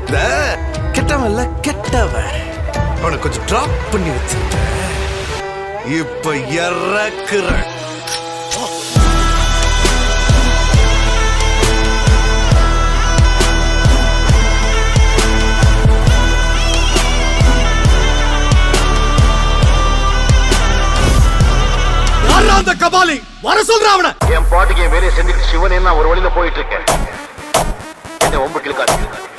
இந்த கெட்டவன்ல கெட்டவன் அவனை கொஞ்சம் டிராப் பண்ணி வச்சிருக்கேன் இப்ப இறக்குறேன் யாரா அந்த கபாலி வர சொல்ற அவன என் பாட்டுக்கு என் வேலையை செஞ்சுட்டு சிவனே நான் ஒரு வழியில போயிட்டு இருக்கேன் என்ன ஒம்பு கிழக்காது